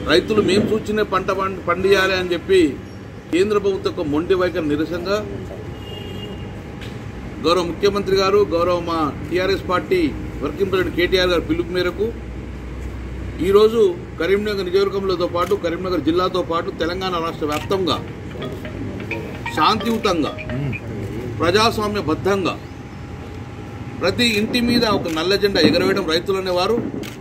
రైతులు మేము సూచించిన పంట పండి పండియాలి అని చెప్పి కేంద్ర ప్రభుత్వం యొక్క మొండి వైఖరి నిరసనగా గౌరవ ముఖ్యమంత్రి గారు గౌరవ మా TRS party working president KTR గారి పిలుపు మేరకు ఈరోజు కరీంనగర్ నియోజకవర్గంలో పాటు కరీంనగర్ జిల్లాతో పాటు తెలంగాణ రాష్ట్ర వ్యాప్తంగా శాంతియుతంగా ప్రజాస్వామ్యబద్ధంగా ప్రతి ఇంటి మీద ఒక నల్ల జెండా ఎగరవేయడం రైతులు అనేవారు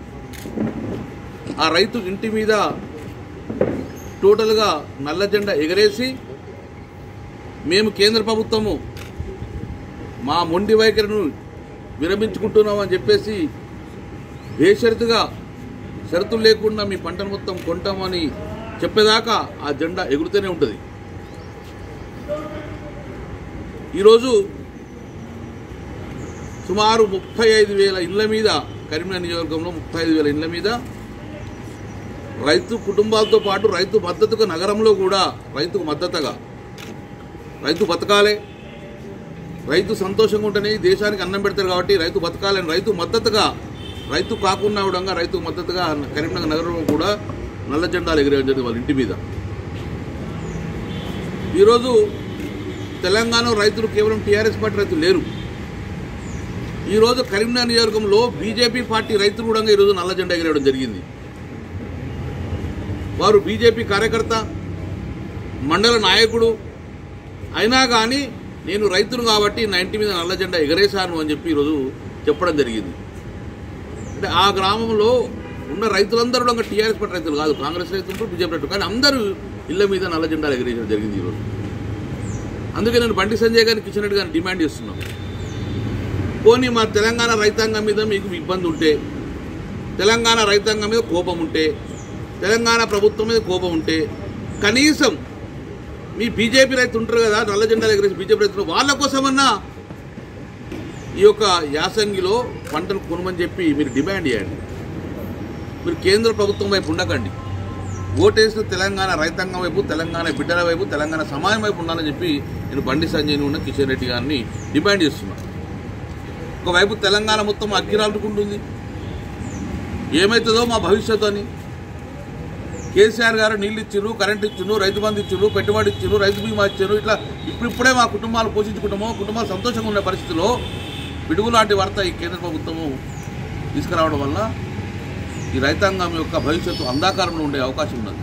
ఆ రైతు ఇంటి మీద టోటల్గా నల్ల జెండా ఎగరేసి మేము కేంద్ర ప్రభుత్వము మా మొండి వైఖరిను విరమించుకుంటున్నామని చెప్పేసి బేషరతుగా షరతులు లేకుండా మీ పంటను మొత్తం కొంటామని చెప్పేదాకా ఆ జెండా ఎగురుతూనే ఉంటుంది ఈరోజు సుమారు ముప్పై ఐదు వేల ఇళ్ల మీద కరీంనగర్ నియోజకవర్గంలో ముప్పై ఐదు వేల ఇళ్ల మీద రైతు కుటుంబాలతో పాటు రైతు మద్దతుగా నగరంలో కూడా రైతుకు మద్దతుగా రైతు బతకాలే రైతు సంతోషంగా ఉంటేనే ఈ దేశానికి అన్నం పెడతారు కాబట్టి రైతు బతకాలని రైతు మద్దతుగా రైతు కాకుండా ఉండగా రైతు మద్దతుగా కరీంనగర్ నగరంలో కూడా నల్ల జెండాలు ఎగిరేయడం జరిగింది వాళ్ళ ఇంటి మీద ఈరోజు తెలంగాణ రైతులు కేవలం టీఆర్ఎస్ పార్టీ రైతులు లేరు ఈరోజు కరీంనగర్ నియోజకవర్గంలో బీజేపీ పార్టీ రైతులు కూడా ఈరోజు నల్ల జెండా ఎగిరేయడం జరిగింది వారు బీజేపీ కార్యకర్త మండల నాయకుడు అయినా కానీ నేను రైతును కాబట్టి నా ఇంటి మీద నల్ల జెండా ఎగరేశాను అని చెప్పి ఈరోజు చెప్పడం జరిగింది అంటే ఆ గ్రామంలో ఉన్న రైతులందరూ కూడా టీఆర్ఎస్ పార్టీ రైతులు కాదు కాంగ్రెస్ రైతులు బీజేపీ రైతులు కానీ అందరూ ఇళ్ల మీద నల్ల జెండాలు ఎగరేయడం జరిగింది ఈరోజు అందుకే నేను బండి సంజయ్ గారిని కిషన్ రెడ్డి గారిని డిమాండ్ చేస్తున్నాను పోనీ మా తెలంగాణ రైతాంగం మీద మీకు ఇబ్బంది ఉంటే తెలంగాణ రైతాంగం మీద కోపం ఉంటే తెలంగాణ ప్రభుత్వం మీద కోపం ఉంటే కనీసం మీ బీజేపీ రైతులు ఉంటారు కదా నల్ల జెండాలు ఎగరేసి బీజేపీ రైతులు వాళ్ళ కోసమన్నా ఈ యొక్క యాసంగిలో పంటను కొనమని చెప్పి మీరు డిమాండ్ చేయండి మీరు కేంద్ర ప్రభుత్వం వైపు ఉండకండి ఓటేసిన తెలంగాణ రైతాంగం వైపు తెలంగాణ బిడ్డల వైపు తెలంగాణ సమాజం వైపు ఉండాలని చెప్పి నేను బండి సంజయ్ని ఉన్న కిషన్ రెడ్డి గారిని డిమాండ్ చేస్తున్నాను ఒకవైపు తెలంగాణ మొత్తం అగ్గిరాలుకుంటుంది ఏమవుతుందో మా భవిష్యత్తు అని కేసీఆర్ గారు నీళ్ళు ఇచ్చారు కరెంట్ ఇచ్చారు రైతు బంధు ఇచ్చారు పెట్టుబడి ఇచ్చారు రైతు బీమా ఇచ్చారు ఇట్లా ఇప్పుడిప్పుడే మా కుటుంబాలు పోషించుకుంటామో కుటుంబాలు సంతోషంగా ఉండే పరిస్థితిలో పిడుగు లాంటి వార్త ఈ కేంద్ర ప్రభుత్వము తీసుకురావడం వల్ల ఈ రైతాంగం యొక్క భవిష్యత్తు అంధాకారంలో ఉండే అవకాశం ఉన్నది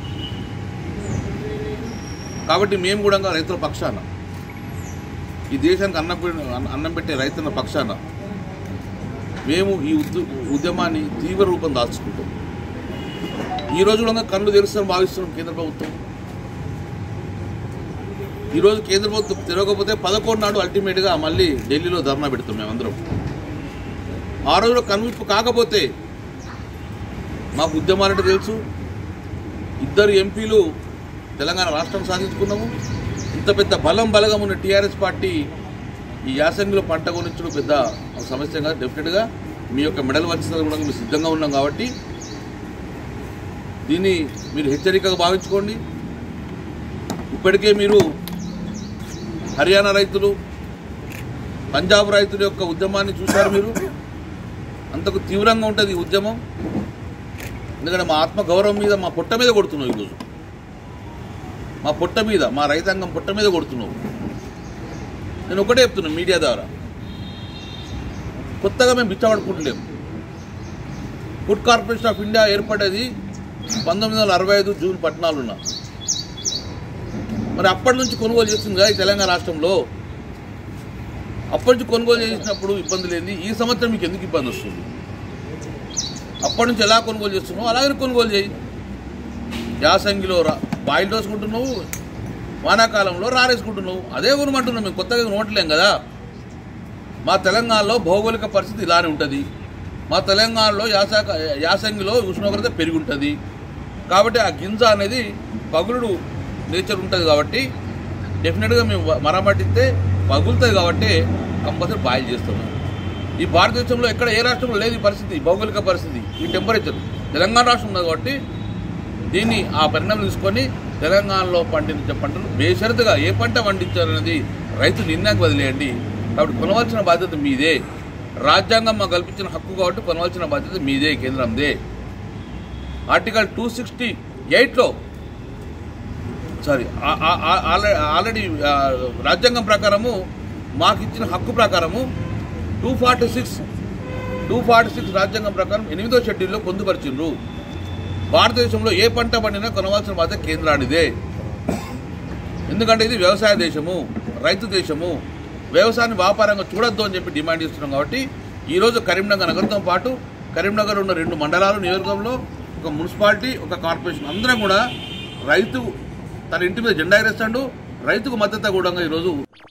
కాబట్టి మేము కూడా రైతుల పక్షాన ఈ దేశానికి అన్నం పె- అన్నం పెట్టే రైతుల పక్షాన మేము ఈ ఉద్య ఉద్యమాన్ని తీవ్ర రూపం దాల్చుకుంటాం ఈ రోజు కూడా కళ్ళు తెరుస్తామని భావిస్తున్నాం కేంద్ర ప్రభుత్వం ఈ రోజు కేంద్ర ప్రభుత్వం తిరగకపోతే పదకొండు నాడు అల్టిమేట్గా మళ్ళీ ఢిల్లీలో ధర్నా పెడతాం మేమందరం ఆ రోజులో కనువిప్పు కాకపోతే మాకు ఉద్యమాలంటే తెలుసు ఇద్దరు ఎంపీలు తెలంగాణ రాష్ట్రం సాధించుకున్నాము ఇంత పెద్ద బలం బలగం ఉన్న టీఆర్ఎస్ పార్టీ ఈ యాసంగిలో పంట గురించడం పెద్ద ఒక సమస్య కాదు డెఫినెట్గా మీ యొక్క మెడల్ వచ్చిన కూడా మేము సిద్ధంగా ఉన్నాం కాబట్టి దీన్ని మీరు హెచ్చరికగా భావించుకోండి ఇప్పటికే మీరు హర్యానా రైతులు పంజాబ్ రైతుల యొక్క ఉద్యమాన్ని చూశారు మీరు అంతకు తీవ్రంగా ఉంటుంది ఈ ఉద్యమం ఎందుకంటే మా ఆత్మ గౌరవం మీద మా పొట్ట మీద కొడుతున్నావు ఈరోజు మా పొట్ట మీద మా రైతాంగం పొట్ట మీద కొడుతున్నావు నేను ఒకటే చెప్తున్నాను మీడియా ద్వారా కొత్తగా మేము బిచ్చబడుకుంటలేము ఫుడ్ కార్పొరేషన్ ఆఫ్ ఇండియా ఏర్పడేది పంతొమ్మిది వందల అరవై ఐదు జూన్ పద్నాలుగున మరి అప్పటి నుంచి కొనుగోలు చేస్తుంది కదా ఈ తెలంగాణ రాష్ట్రంలో అప్పటి నుంచి కొనుగోలు చేసినప్పుడు ఇబ్బంది లేని ఈ సంవత్సరం మీకు ఎందుకు ఇబ్బంది వస్తుంది అప్పటి నుంచి ఎలా కొనుగోలు చేస్తున్నావు అలాగే కొనుగోలు చేయి యాసంగిలో రా బాయిల్ దోసుకుంటున్నావు వానాకాలంలో రారేసుకుంటున్నావు అదే కొనమంటున్నాం మేము కొత్తగా నోట్లేం కదా మా తెలంగాణలో భౌగోళిక పరిస్థితి ఇలానే ఉంటుంది మా తెలంగాణలో యాసక యాసంగిలో ఉష్ణోగ్రత పెరిగి ఉంటుంది కాబట్టి ఆ గింజ అనేది పగులుడు నేచర్ ఉంటుంది కాబట్టి డెఫినెట్గా మేము మరమట్టిస్తే పగులుతుంది కాబట్టి కంపల్సరీ బాయిల్ చేస్తున్నాం ఈ భారతదేశంలో ఎక్కడ ఏ రాష్ట్రంలో లేదు ఈ పరిస్థితి ఈ భౌగోళిక పరిస్థితి ఈ టెంపరేచర్ తెలంగాణ రాష్ట్రం ఉంది కాబట్టి దీన్ని ఆ పరిణామం తీసుకొని తెలంగాణలో పండించే పంటను బేషరతుగా ఏ పంట పండించాలనేది రైతు నిర్ణయానికి వదిలేయండి కాబట్టి కొనవలసిన బాధ్యత మీదే రాజ్యాంగం మాకు కల్పించిన హక్కు కాబట్టి కొనవలసిన బాధ్యత మీదే కేంద్రందే ఆర్టికల్ టూ సిక్స్టీ ఎయిట్లో సారీ ఆ- ఆ- ఆ- ఆల్రె- ఆల్రెడీ ఆ, రాజ్యాంగం ప్రకారము మాకు ఇచ్చిన హక్కు ప్రకారము two forty six two forty six రాజ్యాంగం ప్రకారం ఎనిమిదో షెడ్యూల్లో పొందుపరిచిండ్రు భారతదేశంలో ఏ పంట పండినా కొనవలసిన బాధ్యత కేంద్రానిదే ఎందుకంటే ఇది వ్యవసాయ దేశము రైతు దేశము వ్యవసాయాన్ని వ్యాపారంగా చూడొద్దు అని చెప్పి డిమాండ్ చేస్తున్నాం కాబట్టి ఈరోజు కరీంనగర్ నగరంతో పాటు కరీంనగర్ ఉన్న రెండు మండలాలు నియోజకవర్గంలో ఒక మున్సిపాలిటీ ఒక కార్పొరేషన్ అందరం కూడా రైతు తన ఇంటి మీద జెండా ఎగరేస్తాడు రైతుకు మద్దతు కూడా ఈరోజు